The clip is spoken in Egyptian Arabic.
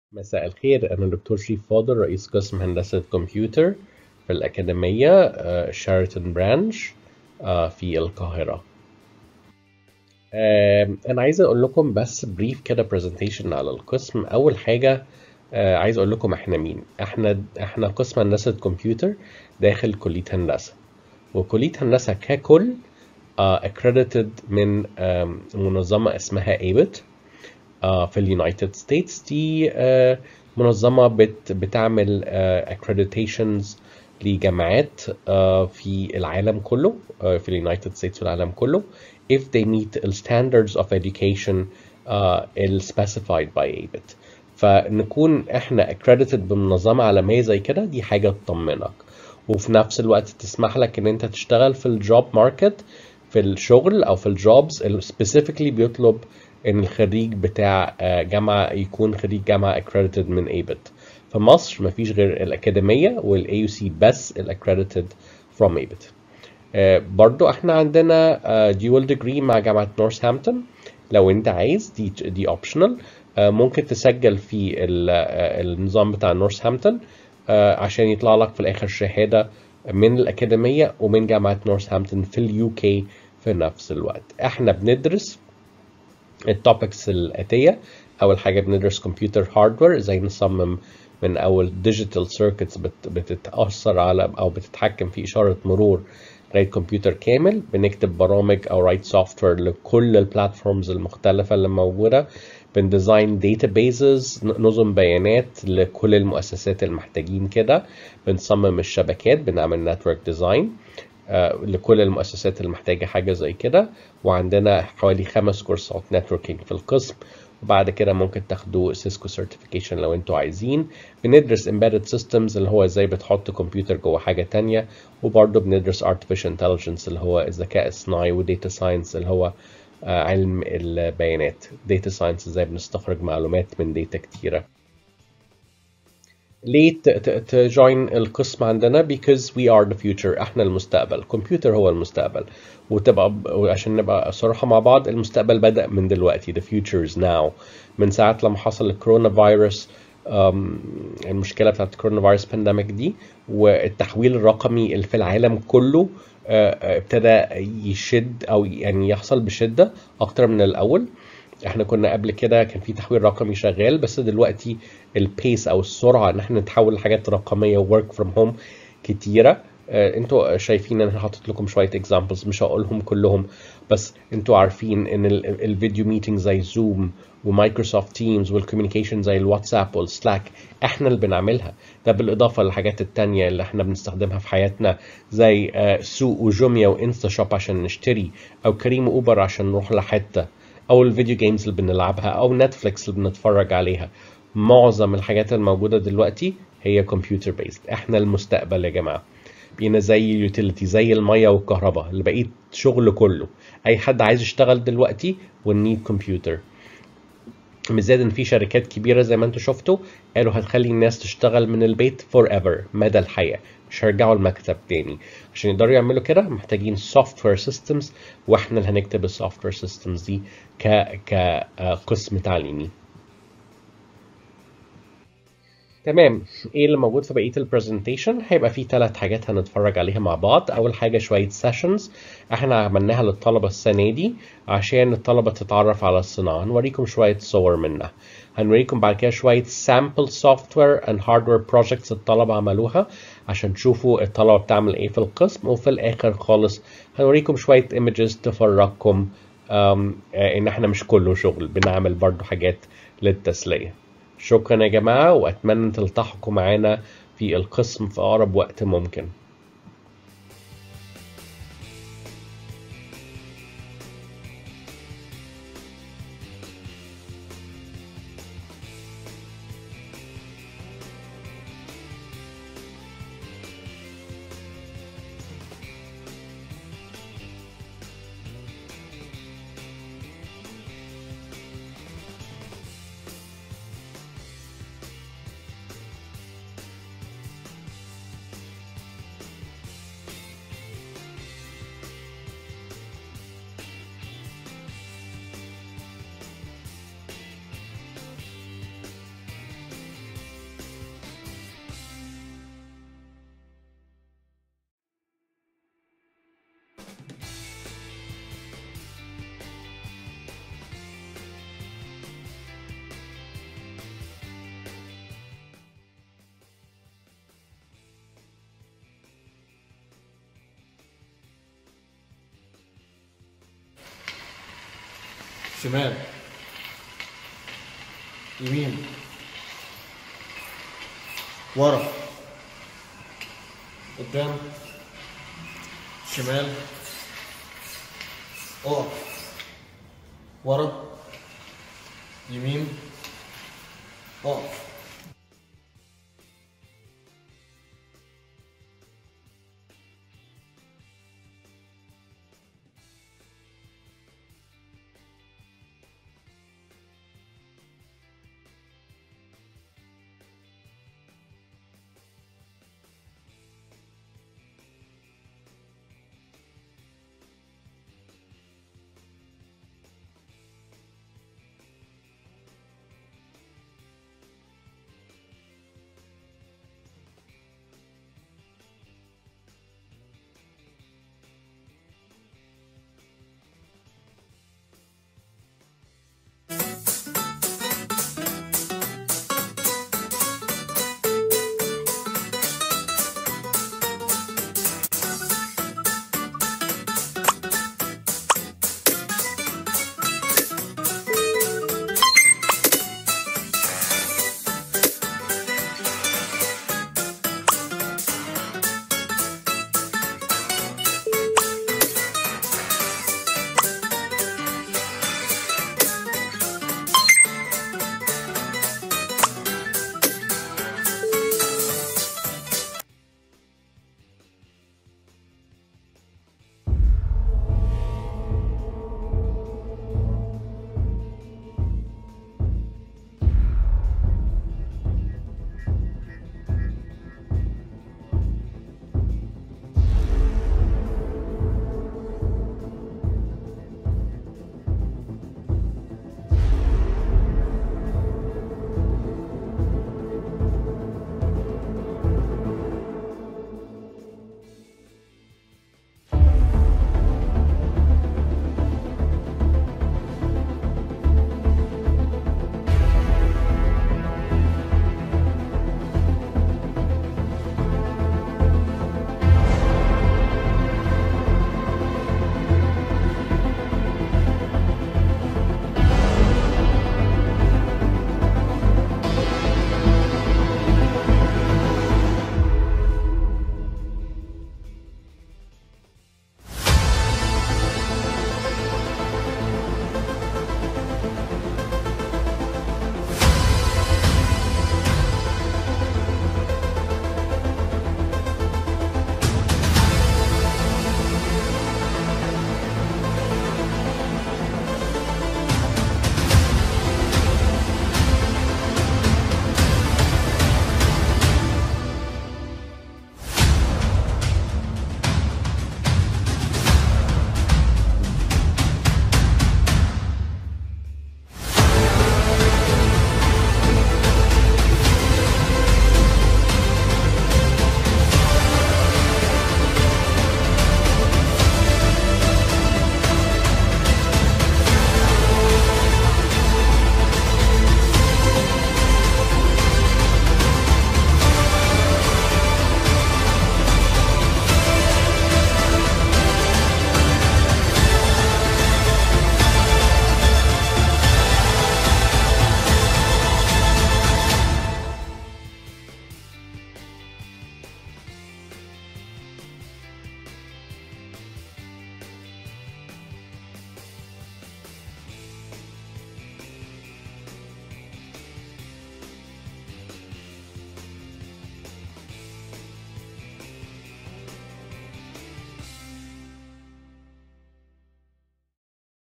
مساء الخير أنا دكتور شريف فاضل رئيس قسم هندسة كمبيوتر في الأكاديمية شارتن برانش في القاهرة آم، أنا عايز أقول لكم بس بريف كده برزنتيشن على القسم أول حاجة آه، عايز أقول لكم إحنا مين إحنا إحنا قسم هندسة كمبيوتر داخل كلية هندسة وكلية هندسة ككل آه، accredited من آم، منظمة اسمها ABIT آه، في اليونايتد ستيتس دي آه، منظمة بت بتعمل آه، accreditations لجامعات آه، في العالم كله آه، في اليونايتد ستيتس والعالم كله if they meet the standards of education آه، ال specified by ABIT فنكون احنا accredited بمنظمة عالمية زي كده دي حاجة تطمنك وفي نفس الوقت تسمح لك ان انت تشتغل في الجوب ماركت في الشغل او في الجوبز سبيسيفيكلي بيطلب ان الخريج بتاع آه، جامعة يكون خريج جامعة accredited من ABIT في مصر مفيش غير الأكاديمية وال AUC بس ال accredited from ABIT آه، برضو احنا عندنا ديول ديجري مع جامعة نورثهامبتون لو انت عايز دي دي اوبشنال ممكن تسجل في ال- آه، النظام بتاع نورثهامبتون آه، عشان يطلع لك في الاخر شهادة من الأكاديمية ومن جامعة نورثهامبتون في اليو كي في نفس الوقت احنا بندرس التوبكس الآتية أول حاجة بندرس كمبيوتر هاردوير ازاي نصمم من أول ديجيتال سيركتس بتتأثر على أو بتتحكم في إشارة مرور لغاية كمبيوتر كامل بنكتب برامج أو رايت سوفت وير لكل البلاتفورمز المختلفة اللي موجودة بنديزاين داتابيزز نظم بيانات لكل المؤسسات المحتاجين كده بنصمم الشبكات بنعمل نتورك ديزاين آه، لكل المؤسسات اللي محتاجة حاجة زي كده وعندنا حوالي خمس كورسات نتوركينج في القسم وبعد كده ممكن تاخدوا سيسكو سيرتيفيكيشن لو انتوا عايزين بندرس embedded systems اللي هو ازاي بتحط كمبيوتر جوه حاجة تانية وبرضه بندرس artificial intelligence اللي هو الذكاء الصناعي وديتا ساينس اللي هو آه، علم البيانات ديتا ساينس ازاي بنستخرج معلومات من داتا كتيرة ليه تجوين القسم عندنا because we are the future احنا المستقبل كمبيوتر هو المستقبل وتبقى عشان نبقى صراحة مع بعض المستقبل بدأ من دلوقتي the future is now من ساعة لما حصل الكورونا فيروس أم، المشكلة بتاعت الكورونا فيروس بانديميك دي والتحويل الرقمي اللي في العالم كله آه، آه، ابتدى يشد او يعني يحصل بشدة اكتر من الاول احنا كنا قبل كده كان في تحويل رقمي شغال بس دلوقتي البيس او السرعه ان احنا نتحول لحاجات رقميه وورك فروم هوم كتيره آه، انتوا شايفين ان انا حاطط لكم شويه اكزامبلز مش هقولهم كلهم بس انتوا عارفين ان ال- الفيديو ميتنج زي زوم ومايكروسوفت تيمز والكوميونيكيشن زي الواتساب والسلاك احنا اللي بنعملها ده بالاضافه للحاجات التانية اللي احنا بنستخدمها في حياتنا زي آه، سوق وجوميا وانستا شوب عشان نشتري او كريم اوبر عشان نروح لحته او الفيديو جيمز اللي بنلعبها او نتفليكس اللي بنتفرج عليها معظم الحاجات الموجوده دلوقتي هي كمبيوتر بيست احنا المستقبل يا جماعه بقينا زي اليوتيليتي زي الميه والكهرباء اللي بقيت شغل كله اي حد عايز يشتغل دلوقتي ونيد كمبيوتر بالذات ان في شركات كبيره زي ما انتم شفتوا قالوا هتخلي الناس تشتغل من البيت فور ايفر مدى الحياه مش هيرجعوا المكتب تاني عشان يقدروا يعملوا كده محتاجين سوفت وير سيستمز واحنا اللي هنكتب السوفت وير سيستمز دي ك كقسم تعليمي تمام ايه اللي موجود في بقيه البرزنتيشن هيبقى في ثلاث حاجات هنتفرج عليها مع بعض اول حاجه شويه سيشنز احنا عملناها للطلبه السنه دي عشان الطلبه تتعرف على الصناعه هنوريكم شويه صور منها هنوريكم بعد كده شويه سامبل سوفت وير اند هاردوير بروجكتس الطلبه عملوها عشان تشوفوا الطلبه بتعمل ايه في القسم وفي الاخر خالص هنوريكم شويه ايمجز تفرجكم أم، آه، ان احنا مش كله شغل بنعمل برضو حاجات للتسليه شكرا يا جماعة وأتمنى تلتحقوا معانا في القسم في أقرب وقت ممكن شمال يمين ورا قدام شمال اقف ورا يمين اقف